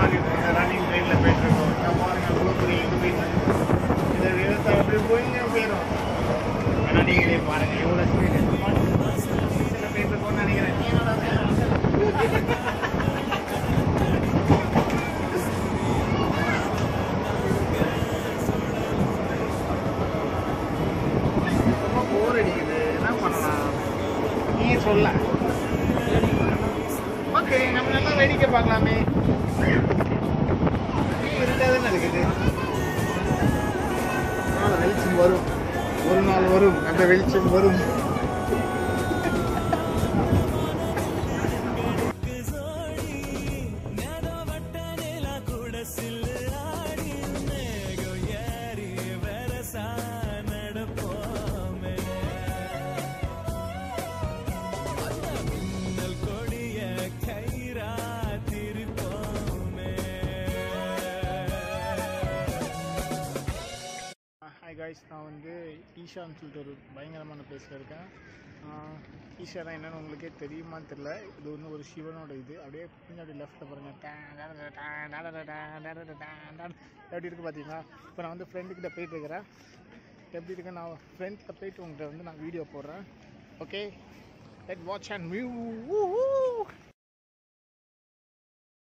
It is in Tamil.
மாதிரி இருக்கும் அந்த ரன்னிங் ட்ரெயினில் போயிட்டுருக்கோம் இங்கே பாருங்க அவ்வளோ பெரிய இது போயிட்டு இந்த விதத்தை அப்படி போயிங்க போயிடும் ஆனால் நீங்களே பாருங்க எவ்வளோ ஸ்பீடு சில போயிட்டுருக்கோம்னு நினைக்கிறேன் நீ என்னடா வேலை? ரொம்ப போர் அடிக்குது என்ன பண்ணலாம் நீ சொல்ல ஓகே நம்ம நல்லா வேடிக்கை பார்க்கலாமே இருட்டாக தானே இருக்குது ஆனால் வெளிச்சம் வரும் ஒரு நாள் வரும் அந்த வெளிச்சம் வரும் ஹாய் காய்ஸ் நான் வந்து ஈஷான்னு சொல்லிட்டு ஒரு பயங்கரமான பிளேஸில் இருக்கேன் ஆஹ் ஈஷானா என்னன்னு உங்களுக்கே தெரியுமான்னு தெரில இது வந்து ஒரு சிவனோட இது அப்படியே பின்னாடி லெஃப்ட்டில் பாருங்கள் எப்படி இருக்குது பார்த்தீங்களா இப்போ நான் வந்து ஃப்ரெண்டுக்கிட்ட போயிட்டு இருக்கிறேன் எப்படி இருக்கு நான் ஃப்ரெண்ட்கிட்ட போயிட்டு உங்கள்கிட்ட வந்து நான் வீடியோ போடுறேன் okay let watch and view